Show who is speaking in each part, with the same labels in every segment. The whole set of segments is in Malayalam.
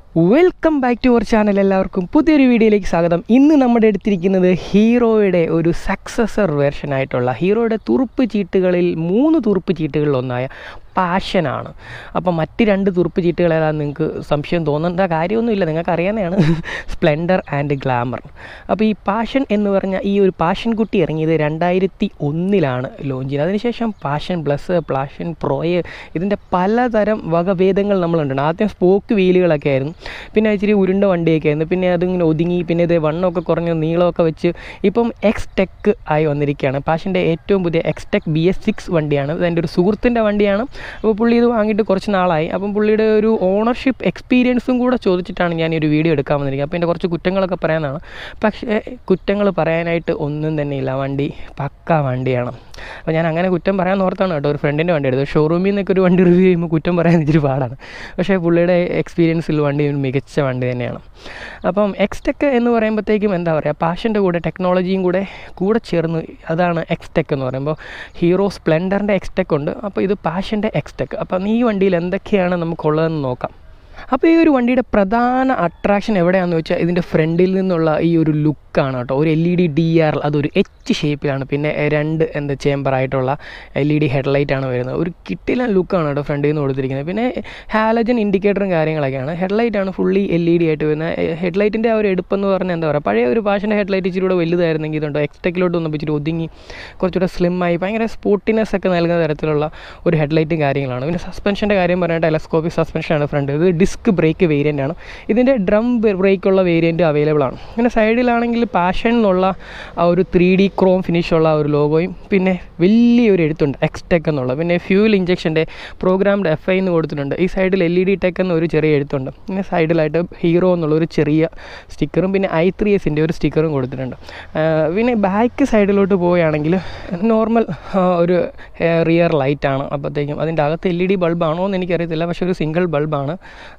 Speaker 1: welcome back to our channel എല്ലാവർക്കും പുതിയൊരു വീഡിയോയിലേക്ക് സ്വാഗതം ഇന്ന് നമ്മുടെ എടുത്തിരിക്കുന്നത് ഹീറോയുടെ ഒരു സക്സസർ വേർഷൻ ആയിട്ടുള്ള ഹീറോയുടെ തുറുപ്പ് ചീട്ടുകളിൽ മൂന്ന് തുറുപ്പ് ചീട്ടുകളിൽ ഒന്നായ പാഷനാണ് അപ്പോൾ മറ്റ് രണ്ട് തുറുപ്പ് ചീട്ടുകൾ ഏതാണെന്ന് നിങ്ങൾക്ക് സംശയം തോന്നേണ്ട കാര്യമൊന്നുമില്ല നിങ്ങൾക്ക് അറിയാവുന്നതാണ് സ്പ്ലെൻഡർ ആൻഡ് ഗ്ലാമർ അപ്പോൾ ഈ പാഷൻ എന്ന് പറഞ്ഞ ഈ ഒരു പാഷൻ കുട്ടി ഇറങ്ങിയത് രണ്ടായിരത്തി ഒന്നിലാണ് ലോഞ്ച് ചെയ്തത് അതിനുശേഷം പാഷൻ പ്ലസ് പാഷൻ പ്രോയ് ഇതിൻ്റെ പലതരം വകഭേദങ്ങൾ നമ്മളുണ്ട് ആദ്യം സ്പോക്ക് വീലുകളൊക്കെ ആയിരുന്നു പിന്നെ ഇച്ചിരി ഉരുണ്ട വണ്ടിയൊക്കെ ആയിരുന്നു പിന്നെ അതിങ്ങനെ ഒതുങ്ങി പിന്നെ ഇത് വണ്ണമൊക്കെ കുറഞ്ഞ നീളമൊക്കെ വെച്ച് ഇപ്പം എക്സ് ടെക്ക് ആയി വന്നിരിക്കുകയാണ് പാഷൻ്റെ ഏറ്റവും പുതിയ X tech B S six വണ്ടിയാണ് ഇത് എൻ്റെ ഒരു സുഹൃത്തിൻ്റെ വണ്ടിയാണ് അപ്പോൾ പുള്ളി ഇത് വാങ്ങിയിട്ട് കുറച്ച് നാളായി അപ്പം പുള്ളിയുടെ ഒരു ഓണർഷിപ്പ് എക്സ്പീരിയൻസും കൂടെ ചോദിച്ചിട്ടാണ് ഞാൻ ഈ ഒരു വീഡിയോ എടുക്കാൻ വന്നിരിക്കുന്നത് അപ്പോൾ എൻ്റെ കുറച്ച് കുറ്റങ്ങളൊക്കെ പറയാനാണ് പക്ഷേ കുറ്റങ്ങൾ പറയാനായിട്ട് ഒന്നും തന്നെ ഇല്ല വണ്ടി പക്ക വണ്ടിയാണ് അപ്പോൾ ഞാൻ അങ്ങനെ കുറ്റം പറയാൻ ഓർത്താണ് കേട്ടോ ഒരു ഫ്രണ്ടിൻ്റെ വണ്ടി എടുത്തത് ഷോറൂമിൽ നിന്നൊക്കെ ഒരു വണ്ടി റിവ്യൂ ചെയ്യുമ്പോൾ കുറ്റം പറയാൻ ഇച്ചിരി പാടാണ് പക്ഷേ പുള്ളിയുടെ എക്സ്പീരിയൻസിൽ വണ്ടി ഒരു മികച്ച വണ്ടി തന്നെയാണ് അപ്പം എക്സ് എന്ന് പറയുമ്പോഴത്തേക്കും എന്താ പറയുക പാഷൻ്റെ കൂടെ ടെക്നോളജിയും കൂടെ കൂടെ ചേർന്ന് അതാണ് എക്സ് ടെക് എന്ന് പറയുമ്പോൾ ഹീറോ സ്പ്ലെൻഡറിൻ്റെ എക്സ് ടെക് ഉണ്ട് അപ്പോൾ ഇത് പാഷൻ്റെ എക്സ് ടെക് അപ്പം ഈ വണ്ടിയിൽ എന്തൊക്കെയാണ് നമുക്കുള്ളതെന്ന് നോക്കാം അപ്പോൾ ഈ ഒരു വണ്ടിയുടെ പ്രധാന അട്രാക്ഷൻ എവിടെയാണെന്ന് വെച്ചാൽ ഇതിൻ്റെ ഫ്രണ്ടിൽ നിന്നുള്ള ഈ ഒരു ലുക്കാണ് കേട്ടോ ഒരു L E D D R അതൊരു എച്ച് ഷേപ്പിലാണ് പിന്നെ രണ്ട് എന്താ ചേമ്പറായിട്ടുള്ള എൽ ഇ ഡി ഹെഡ്ലൈറ്റ് ആണ് വരുന്നത് ഒരു കിട്ടില്ല ലുക്കാണ് കേട്ടോ ഫ്രണ്ടിൽ നിന്ന് കൊടുത്തിരിക്കുന്നത് പിന്നെ ഹാലജൻ ഇൻഡിക്കേറ്ററും കാര്യങ്ങളൊക്കെയാണ് ഹെഡ്ലൈറ്റ് ആണ് ഫുള്ളി എൽ ഇ ഡി ആയിട്ട് വരുന്നത് ഹെഡ്ലൈറ്റിൻ്റെ ആ ഒരു എടുപ്പെന്ന് പറഞ്ഞാൽ എന്താ പറയുക പഴയ ഒരു പാഷൻ്റെ ഹെഡ്ലൈറ്റ് ഇച്ചിരി കൂടെ വലുതായിരുന്നെങ്കിൽ ഇതുണ്ടോ എക്സ്റ്റെക്കിലോട്ട് വന്നപ്പോൾ ഇച്ചിരി ഒതുങ്ങി കുറച്ചുകൂടെ സ്ലിമ്മായി ഭയങ്കര സ്പോർട്ടിനെസ് ഒക്കെ നൽകുന്ന തരത്തിലുള്ള ഒരു ഹെഡ്ലൈറ്റും കാര്യങ്ങളാണ് പിന്നെ സസ്പെൻഷൻ്റെ കാര്യം പറഞ്ഞാൽ ടെലസ്കോപ്പിക് സസ്പെൻഷനാണ് ഫ്രണ്ട് ഇത് ഡിസ്ക് ബ്രേക്ക് വേരിയൻ്റ് ആണ് ഇതിൻ്റെ ഡ്രം ബ്രേക്കുള്ള വേരിയൻറ്റ് അവൈലബിൾ ആണ് പിന്നെ സൈഡിലാണെങ്കിൽ പാഷൻ എന്നുള്ള ആ ഒരു ത്രീ ഡി ക്രോം ഫിനിഷുള്ള ഒരു ലോഗോയും പിന്നെ വലിയൊരു എഴുത്തുണ്ട് എക്സ് ടെക് എന്നുള്ള പിന്നെ ഫ്യൂൽ ഇഞ്ചക്ഷൻ്റെ പ്രോഗ്രാംഡ് എഫ് ഐ എന്ന് കൊടുത്തിട്ടുണ്ട് ഈ സൈഡിൽ എൽ ഇ ഡി ടെക് എന്ന ഒരു ചെറിയ എഴുത്തുണ്ട് പിന്നെ സൈഡിലായിട്ട് ഹീറോ എന്നുള്ള ഒരു ചെറിയ സ്റ്റിക്കറും പിന്നെ ഐ ത്രീ എസിൻ്റെ ഒരു സ്റ്റിക്കറും കൊടുത്തിട്ടുണ്ട് പിന്നെ ബാക്ക് സൈഡിലോട്ട് പോവുകയാണെങ്കിൽ നോർമൽ ഒരു റിയർ ലൈറ്റാണ് അപ്പോഴത്തേക്കും അതിൻ്റെ അകത്ത് എൽ ഇ ഡി ബൾബാണോ എന്ന് എനിക്കറിയത്തില്ല പക്ഷേ ഒരു സിംഗിൾ ബൾബാണ്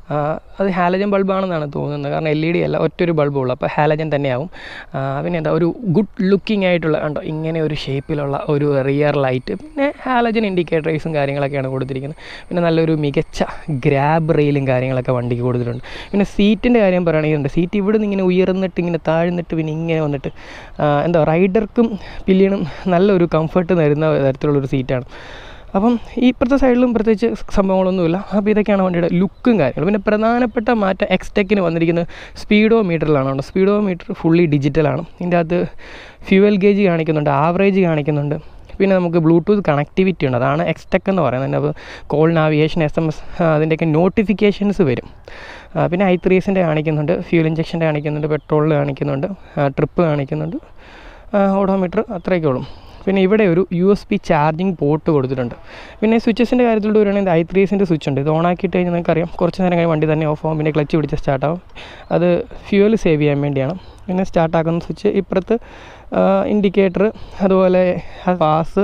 Speaker 1: അത് ഹാലജൻ ബൾബാണെന്നാണ് തോന്നുന്നത് കാരണം എൽ ഇ ഡി അല്ല ഒറ്റൊരു ബൾബുള്ളൂ അപ്പോൾ ഹാലജൻ തന്നെയാവും പിന്നെ എന്താ ഒരു ഗുഡ് ലുക്കിംഗ് ആയിട്ടുള്ള കണ്ടോ ഇങ്ങനെ ഒരു ഷേപ്പിലുള്ള ഒരു റിയർ ലൈറ്റ് പിന്നെ ഹാലജൻ ഇൻഡിക്കേറ്റേഴ്സും കാര്യങ്ങളൊക്കെയാണ് കൊടുത്തിരിക്കുന്നത് പിന്നെ നല്ലൊരു മികച്ച ഗ്രാബ് റെയിലും കാര്യങ്ങളൊക്കെ വണ്ടിക്ക് കൊടുത്തിട്ടുണ്ട് പിന്നെ സീറ്റിൻ്റെ കാര്യം പറയുകയാണെങ്കിൽ സീറ്റ് ഇവിടെ നിന്ന് ഇങ്ങനെ ഉയർന്നിട്ട് ഇങ്ങനെ താഴ്ന്നിട്ട് പിന്നെ ഇങ്ങനെ വന്നിട്ട് എന്താ റൈഡർക്കും പില്ലിയനും നല്ലൊരു കംഫർട്ട് തരുന്ന തരത്തിലുള്ളൊരു സീറ്റാണ് അപ്പം ഈ ഇപ്പുറത്തെ സൈഡിലും പ്രത്യേകിച്ച് സംഭവങ്ങളൊന്നുമില്ല അപ്പോൾ ഇതൊക്കെയാണ് വണ്ടിയുടെ ലുക്കും കാര്യങ്ങളും പിന്നെ പ്രധാനപ്പെട്ട മാറ്റം എക്സ്റ്റെക്കിന് വന്നിരിക്കുന്നത് സ്പീഡോ മീറ്ററിലാണ് സ്പീഡോ മീറ്റർ ഫുള്ളി ഡിജിറ്റലാണ് ഇതിൻ്റെ അകത്ത് ഫ്യൂവൽ ഗേജ് കാണിക്കുന്നുണ്ട് ആവറേജ് കാണിക്കുന്നുണ്ട് പിന്നെ നമുക്ക് ബ്ലൂടൂത്ത് കണക്ടിവിറ്റി ഉണ്ട് അതാണ് എക്സ്റ്റെക് എന്ന് പറയുന്നത് അപ്പോൾ call navigation S M S അതിൻ്റെയൊക്കെ നോട്ടിഫിക്കേഷൻസ് വരും പിന്നെ ഐ ത്രീ എസിൻ്റെ കാണിക്കുന്നുണ്ട് ഫ്യൂൽ ഇഞ്ചക്ഷൻ്റെ കാണിക്കുന്നുണ്ട് പെട്രോളിൽ കാണിക്കുന്നുണ്ട് ട്രിപ്പ് കാണിക്കുന്നുണ്ട് ഓഡോമീറ്റർ അത്രയൊക്കെ ഉള്ളൂ പിന്നെ ഇവിടെ ഒരു U S B charging port കൊടുത്തിട്ടുണ്ട് പിന്നെ സ്വിച്ചസിൻ്റെ കാര്യത്തിലോട്ട് വരികയാണെങ്കിൽ ഐ ത്രീ എസിൻ്റെ സ്വിച്ച് ഉണ്ട് ഇത് ഓണാക്കിയിട്ട് കഴിഞ്ഞാൽ നിങ്ങൾക്കറിയാം കുറച്ച് നേരം കഴിഞ്ഞ് വണ്ടി തന്നെ ഓഫ് ആവും പിന്നെ ക്ലച്ച് പിടിച്ച് സ്റ്റാർട്ടാവും അത് ഫ്യൂവൽ സേവ് ചെയ്യാൻ വേണ്ടിയാണ് പിന്നെ സ്റ്റാർട്ടാക്കുന്ന സ്വിച്ച് ഇപ്പുറത്ത് ഇൻഡിക്കേറ്റർ അതുപോലെ പാസ്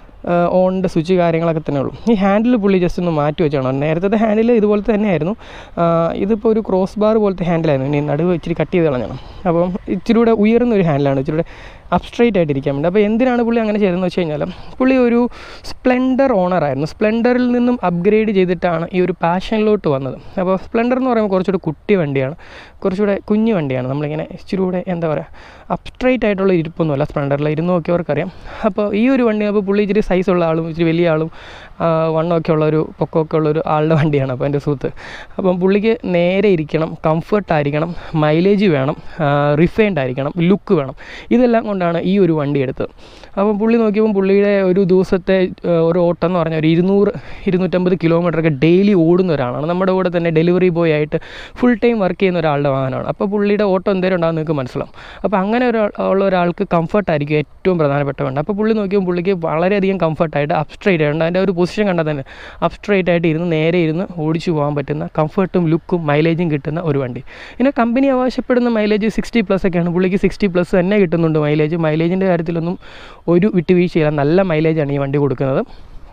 Speaker 1: ഓണിൻ്റെ സ്വിച്ച് കാര്യങ്ങളൊക്കെ തന്നെ ഉള്ളൂ ഈ ഹാൻഡിൽ പുള്ളി ജസ്റ്റ് ഒന്ന് മാറ്റി വെച്ചാണ് നേരത്തെ ഹാൻഡിൽ ഇതുപോലത്തെ തന്നെയായിരുന്നു ഇതിപ്പോൾ ഒരു ക്രോസ് ബാർ പോലത്തെ ഹാൻഡിലായിരുന്നു ഇനി നടുവ് ഇച്ചിരി കട്ട് ചെയ്ത് കളഞ്ഞാണ് അപ്പം ഇച്ചിരി കൂടെ ഉയർന്ന ഒരു ഹാൻഡിലാണ് ഇച്ചിരി കൂടെ അപ്സ്ട്രൈറ്റ് ആയിട്ട് ഇരിക്കാൻ വേണ്ടി അപ്പോൾ എന്തിനാണ് പുള്ളി അങ്ങനെ ചെയ്തതെന്ന് വെച്ച് കഴിഞ്ഞാൽ പുള്ളി ഒരു സ്പ്ലെൻഡർ ഓണറായിരുന്നു സ്പ്ലെൻഡറിൽ നിന്നും അപ്ഗ്രേഡ് ചെയ്തിട്ടാണ് ഈ ഒരു പാഷനിലോട്ട് വന്നത് അപ്പോൾ സ്പ്ലെൻഡർ എന്ന് പറയുമ്പോൾ കുറച്ചുകൂടെ കുട്ടി വണ്ടിയാണ് കുറച്ചുകൂടെ കുഞ്ഞു വണ്ടിയാണ് നമ്മളിങ്ങനെ ഇച്ചിരി കൂടെ എന്താ പറയുക അപ്സ്ട്രൈറ്റ് ആയിട്ടുള്ള ഇരിപ്പൊന്നുമല്ല സ്പ്ലെൻഡറിൽ ഇരുന്ന് നോക്കിയവർക്കറിയാം അപ്പോൾ ഈ ഒരു വണ്ടി അപ്പോൾ പുള്ളി ഇച്ചിരി സൈസുള്ള ആളും ഇച്ചിരി വലിയ ആളും വണ്ണമൊക്കെ ഉള്ള ഒരു പൊക്കമൊക്കെ ഉള്ള ഒരു ആളുടെ വണ്ടിയാണ് അപ്പോൾ എൻ്റെ സുഹൃത്ത് അപ്പം പുള്ളിക്ക് നേരെ ഇരിക്കണം കംഫർട്ട് ആയിരിക്കണം മൈലേജ് വേണം റിഫൈൻഡ് ആയിരിക്കണം ലുക്ക് വേണം ഇതെല്ലാം കൊണ്ടാണ് ഈ ഒരു വണ്ടി എടുത്തത് അപ്പം പുള്ളി നോക്കിയപ്പോൾ പുള്ളിയുടെ ഒരു ദിവസത്തെ ഒരു ഓട്ടം എന്ന് പറഞ്ഞാൽ ഒരു ഇരുന്നൂറ് ഇരുന്നൂറ്റമ്പത് കിലോമീറ്ററൊക്കെ ഡെയിലി ഓടുന്ന ഒരാളാണ് നമ്മുടെ കൂടെ തന്നെ ഡെലിവറി ബോയ് ആയിട്ട് ഫുൾ ടൈം വർക്ക് ചെയ്യുന്ന ഒരാളുടെ വാഹനമാണ് അപ്പോൾ പുള്ളിയുടെ ഓട്ടം എന്തേലും ഉണ്ടാകും നിങ്ങൾക്ക് മനസ്സിലാവും അപ്പോൾ അങ്ങനെ ഒരാൾ ഉള്ള ഒരാൾക്ക് കംഫർട്ടായിരിക്കും ഏറ്റവും പ്രധാനപ്പെട്ട വേണ്ട അപ്പോൾ പുള്ളി നോക്കിയപ്പോൾ പുള്ളിക്ക് വളരെയധികം കംഫർട്ടായിട്ട് അപ്സ്ട്രൈറ്റ് ആയിട്ട് അതിൻ്റെ ഒരു പൊസിഷൻ കണ്ടാൽ തന്നെ അപ്സ്ട്രൈറ്റ് ആയിട്ട് ഇരുന്ന് നേരെ ഇരുന്ന് ഓടിച്ചു പോകാൻ പറ്റുന്ന കംഫർട്ടും ലുക്കും മൈലേജും കിട്ടുന്ന ഒരു വണ്ടി പിന്നെ കമ്പനി ആവശ്യപ്പെടുന്ന മൈലേജ് സിക്സ്റ്റി പ്ലസ് ഒക്കെയാണ് പുള്ളിക്ക് സിക്സ്റ്റി പ്ലസ് തന്നെ കിട്ടുന്നുണ്ട് മൈലേജ് മൈലേജിൻ്റെ കാര്യത്തിലൊന്നും ഒരു വിട്ടുവീഴ്ചയില്ല നല്ല മൈലേജാണ് ഈ വണ്ടി കൊടുക്കുന്നത്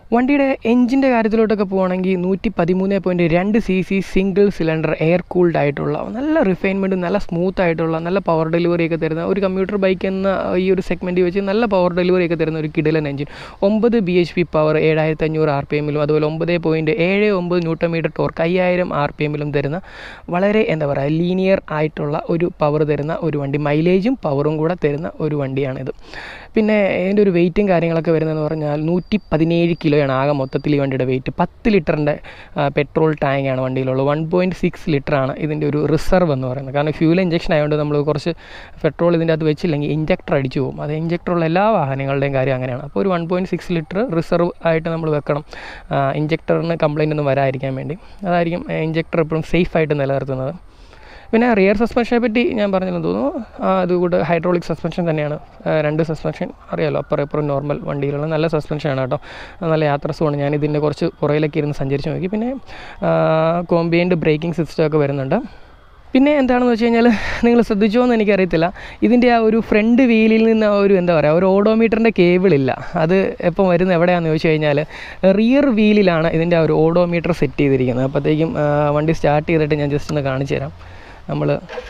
Speaker 1: വണ്ടിയുടെ എഞ്ചിൻ്റെ കാര്യത്തിലോട്ടൊക്കെ പോവുകയാണെങ്കിൽ നൂറ്റി പതിമൂന്ന് പോയിൻറ്റ് രണ്ട് C C single cylinder air cooled ആയിട്ടുള്ള നല്ല റിഫൈൻമെൻറ്റും നല്ല സ്മൂത്ത് ആയിട്ടുള്ള നല്ല പവർ ഡെലിവറി ഒക്കെ തരുന്ന ഒരു കമ്പ്യൂട്ടർ ബൈക്ക് എന്ന ഈ ഒരു സെഗ്മെൻറ്റിൽ വെച്ച് നല്ല പവർ ഡെലിവറി ഒക്കെ തരുന്ന ഒരു കിടിലൻ എഞ്ചിൻ ഒമ്പത് ബി എച്ച് പി പവർ ഏഴായിരത്തി അഞ്ഞൂറ് ആർ പി എമ്മിലും അതുപോലെ ഒമ്പത് പോയിൻറ്റ് ഏഴ് ഒമ്പത് ന്യൂട്ടൺ മീറ്റർ ടോർക്ക് അയ്യായിരം ആർ പി എമ്മിലും തരുന്ന വളരെ എന്താ പറയുക ലീനിയർ ആയിട്ടുള്ള ഒരു പവർ തരുന്ന ഒരു വണ്ടി മൈലേജും പവറും കൂടെ തരുന്ന ഒരു വണ്ടിയാണിത് പിന്നെ ഇതിൻ്റെ ഒരു വെയിറ്റും കാര്യങ്ങളൊക്കെ വരുന്നതെന്ന് പറഞ്ഞാൽ നൂറ്റി പതിനേഴ് കിലോയാണ് ആകെ മൊത്തത്തിൽ ഈ വണ്ടിയുടെ വെയിറ്റ് പത്ത് ലിറ്ററിൻ്റെ പെട്രോൾ ടാങ്കാണ് വണ്ടിയിലുള്ളത് വൺ പോയിൻറ്റ് സിക്സ് ലിറ്ററാണ് ഇതിൻ്റെ ഒരു റിസർവ് എന്ന് പറയുന്നത് കാരണം ഫ്യൂൽ ഇഞ്ചക്ഷൻ ആയതുകൊണ്ട് നമ്മൾ കുറച്ച് പെട്രോൾ ഇതിൻ്റെ അകത്ത് വെച്ചില്ലെങ്കിൽ ഇഞ്ചക്ടർ അടിച്ചു പോകും അത് ഇഞ്ചക്ടറുള്ള എല്ലാ വാഹനങ്ങളുടെയും കാര്യം അങ്ങനെയാണ് അപ്പോൾ ഒരു one point six litre reserve ആയിട്ട് നമ്മൾ വെക്കണം ഇഞ്ചക്ടറിന് കംപ്ലൈൻ്റ് ഒന്നും വരാതിരിക്കാൻ വേണ്ടി അതായിരിക്കും ഇഞ്ചക്ടർ എപ്പോഴും സേഫായിട്ട് നിലനിർത്തുന്നത് പിന്നെ റിയർ സസ്പെൻഷനെ പറ്റി ഞാൻ പറഞ്ഞില്ലെന്ന് തോന്നുന്നു ആ, അതുകൂടെ ഹൈഡ്രോളിക് സസ്പെൻഷൻ തന്നെയാണ് ആ, രണ്ട് സസ്പെൻഷൻ അറിയാലോ അപ്പുറം ഇപ്പുറം നോർമൽ വണ്ടിയിലുള്ള നല്ല സസ്പെൻഷനാണ് കേട്ടോ ആ, നല്ല യാത്രസുമാണ് ഞാൻ ഇതിൻ്റെ കുറച്ച് പുറയിലൊക്കെ ഇരുന്ന് സഞ്ചരിച്ച് നോക്കി പിന്നെ കോമ്പിയൻ്റ് ബ്രേക്കിംഗ് സിസ്റ്റം ഒക്കെ വരുന്നുണ്ട് പിന്നെ എന്താണെന്ന് വെച്ച് കഴിഞ്ഞാൽ നിങ്ങൾ ശ്രദ്ധിച്ചോ എന്ന് എനിക്കറിയത്തില്ല ഇതിൻ്റെ ആ ഒരു ഫ്രണ്ട് വീലിൽ നിന്ന് ആ ഒരു എന്താ പറയുക ഒരു ഓഡോമീറ്ററിൻ്റെ കേബിളില്ല അത് എപ്പം വരുന്നത് എവിടെയാണെന്ന് ചോദിച്ചു കഴിഞ്ഞാൽ റിയർ വീലിലാണ് ഇതിൻ്റെ ആ ഒരു ഓഡോമീറ്റർ സെറ്റ് ചെയ്തിരിക്കുന്നത് അപ്പോഴത്തേക്കും ആ, വണ്ടി സ്റ്റാർട്ട് ചെയ്തിട്ട് ഞാൻ ജസ്റ്റ് ഒന്ന് കാണിച്ചു തരാം നമ്മൾ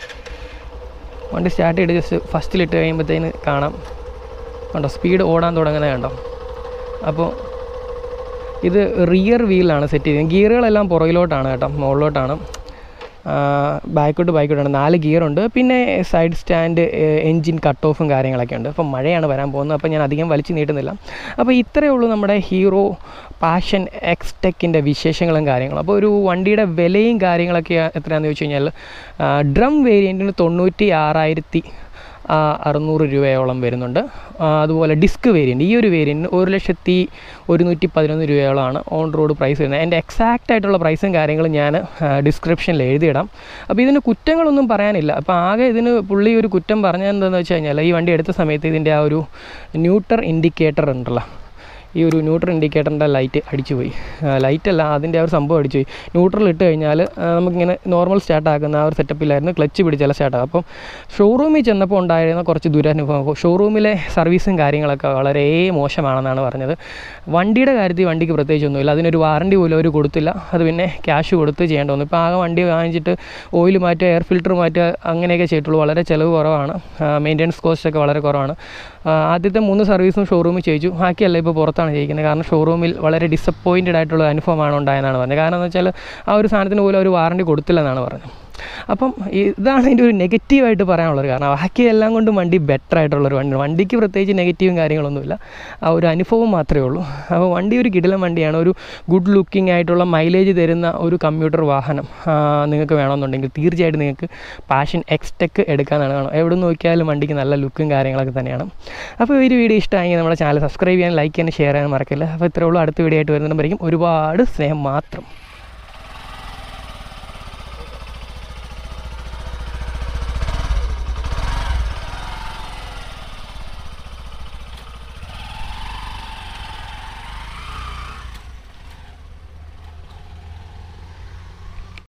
Speaker 1: വണ്ടി സ്റ്റാർട്ട് ചെയ്ത് ജസ്റ്റ് ഫസ്റ്റിലിട്ട് കഴിയുമ്പോഴത്തേന് കാണാം കണ്ടോ സ്പീഡ് ഓടാൻ തുടങ്ങുന്നത് കണ്ടോ അപ്പോൾ ഇത് റിയർ വീലാണ് സെറ്റ് ചെയ്തത് ഗിയറുകളെല്ലാം പുറകിലോട്ടാണ് കേട്ടോ മുകളിലോട്ടാണ് ബാക്കോട്ട് ബാക്കോട്ടാണ് നാല് ഗിയറുണ്ട് പിന്നെ സൈഡ് സ്റ്റാൻഡ് എൻജിൻ കട്ട് ഓഫും കാര്യങ്ങളൊക്കെ ഉണ്ട് അപ്പോൾ മഴയാണ് വരാൻ പോകുന്നത് അപ്പോൾ ഞാൻ അധികം വലിച്ചു നീട്ടുന്നില്ല അപ്പോൾ ഇത്രയേ ഉള്ളൂ നമ്മുടെ ഹീറോ പാഷൻ എക്സ് ടെക്കിൻ്റെ വിശേഷങ്ങളും കാര്യങ്ങളും അപ്പോൾ ഒരു വണ്ടിയുടെ വിലയും കാര്യങ്ങളൊക്കെ എത്രയാണെന്ന് ചോദിച്ചു കഴിഞ്ഞാൽ ഡ്രം വേരിയൻറ്റിന് തൊണ്ണൂറ്റി ആറായിരത്തി ആ, അറുന്നൂറ് രൂപയോളം വരുന്നുണ്ട് ആ, അതുപോലെ ഡിസ്ക് വേരിയൻറ്റ് ഈ ഒരു വേരിയൻറ്റിന് ഒരു ലക്ഷത്തി ഒരുന്നൂറ്റി പതിനൊന്ന് രൂപയോളമാണ് ഓൺ റോഡ് പ്രൈസ് വരുന്നത് എൻ്റെ എക്സാക്റ്റ് ആയിട്ടുള്ള പ്രൈസും കാര്യങ്ങളും ഞാൻ ഡിസ്ക്രിപ്ഷനിൽ എഴുതിയിടാം അപ്പോൾ ഇതിന് കുറ്റങ്ങളൊന്നും പറയാനില്ല അപ്പോൾ ആകെ ഇതിന് പുള്ളി ഒരു കുറ്റം പറഞ്ഞത് എന്താണെന്ന് വെച്ച് കഴിഞ്ഞാൽ ഈ വണ്ടി എടുത്ത സമയത്ത് ഇതിൻ്റെ ആ ഒരു ന്യൂട്ടർ ഇൻഡിക്കേറ്റർ ഉണ്ടല്ലോ ഈ ഒരു ന്യൂട്രൽ ഇൻഡിക്കേറ്ററിൻ്റെ ലൈറ്റ് അടിച്ചു പോയി ലൈറ്റ് അല്ല അതിൻ്റെ ആ ഒരു സംഭവം അടിച്ചു പോയി ന്യൂട്രൽ ഇട്ട് കഴിഞ്ഞാൽ ആ, നമുക്കിങ്ങനെ നോർമൽ സ്റ്റാർട്ട് ആക്കുന്ന ആ ഒരു സെറ്റപ്പിലായിരുന്നു ക്ലച്ച് പിടിച്ചാൽ സ്റ്റാർട്ട് ആകും അപ്പം ഷോറൂമിൽ ചെന്നപ്പോൾ ഉണ്ടായിരുന്ന കുറച്ച് ദുരനുഭവം ഷോറൂമിലെ സർവീസും കാര്യങ്ങളൊക്കെ വളരെ മോശമാണെന്നാണ് പറഞ്ഞത് വണ്ടിയുടെ കാര്യത്തിൽ വണ്ടിക്ക് പ്രത്യേകിച്ചൊന്നുമില്ല അതിനൊരു വാറണ്ടി പോലും അവർ കൊടുത്തില്ല അത് പിന്നെ ക്യാഷ് കൊടുത്ത് ചെയ്യേണ്ട വന്നു ഇപ്പോൾ ആകെ വണ്ടി വാങ്ങിച്ചിട്ട് ഓയിൽ മാറ്റുക എയർ ഫിൽറ്റർ മാറ്റുക അങ്ങനെയൊക്കെ ചെയ്തിട്ടുള്ളൂ വളരെ ചിലവ് കുറവാണ് മെയിൻ്റെനൻസ് കോസ്റ്റ് ഒക്കെ വളരെ കുറവാണ് ആ, ആദ്യത്തെ മൂന്ന് സർവീസും ഷോറൂമിൽ ചെയ്യിച്ചു ബാക്കിയല്ല ഇപ്പോൾ പുറത്താണ് ചെയ്യിക്കുന്നത് കാരണം ഷോറൂമിൽ വളരെ ഡിസപ്പോയിൻറ്റഡ് ആയിട്ടുള്ള അനുഭവമാണ് ഉണ്ടായെന്നാണ് പറഞ്ഞത് കാരണം എന്ന് വെച്ചാൽ ആ ഒരു സാധനത്തിന് പോലും അവർ വാറണ്ടി കൊടുത്തില്ലെന്നാണ് പറഞ്ഞത് അപ്പം ഇതാണ് അതിൻ്റെ ഒരു നെഗറ്റീവായിട്ട് പറയാനുള്ളത് കാരണം ബാക്കി എല്ലാം കൊണ്ടും വണ്ടി ബെറ്റർ ആയിട്ടുള്ളൊരു വണ്ടി വണ്ടിക്ക് പ്രത്യേകിച്ച് നെഗറ്റീവും കാര്യങ്ങളൊന്നുമില്ല ആ ഒരു അനുഭവം മാത്രമേ ഉള്ളൂ അപ്പോൾ വണ്ടി ഒരു കിടിലൻ വണ്ടിയാണ് ഒരു ഗുഡ് ലുക്കിംഗ് ആയിട്ടുള്ള മൈലേജ് തരുന്ന ഒരു കമ്പ്യൂട്ടർ വാഹനം ആ, നിങ്ങൾക്ക് വേണമെന്നുണ്ടെങ്കിൽ തീർച്ചയായിട്ടും നിങ്ങൾക്ക് പാഷൻ എക്സ് ടെക്ക് എടുക്കാനാണ് കാണും എവിടെ നോക്കിയാലും വണ്ടിക്ക് നല്ല ലുക്കും കാര്യങ്ങളൊക്കെ തന്നെയാണ് അപ്പോൾ ഈ ഒരു വീഡിയോ ഇഷ്ടമായെങ്കിൽ നമ്മുടെ ചാനൽ സബ്സ്ക്രൈബ് ചെയ്യാൻ ലൈക്ക് ചെയ്യാൻ ഷെയർ ചെയ്യാൻ മറക്കില്ല അപ്പോൾ ഇത്രേ ഉള്ളൂ അടുത്ത വീഡിയോ ആയിട്ട് വരുന്നതായിരിക്കും ഒരുപാട് സ്നേഹം മാത്രം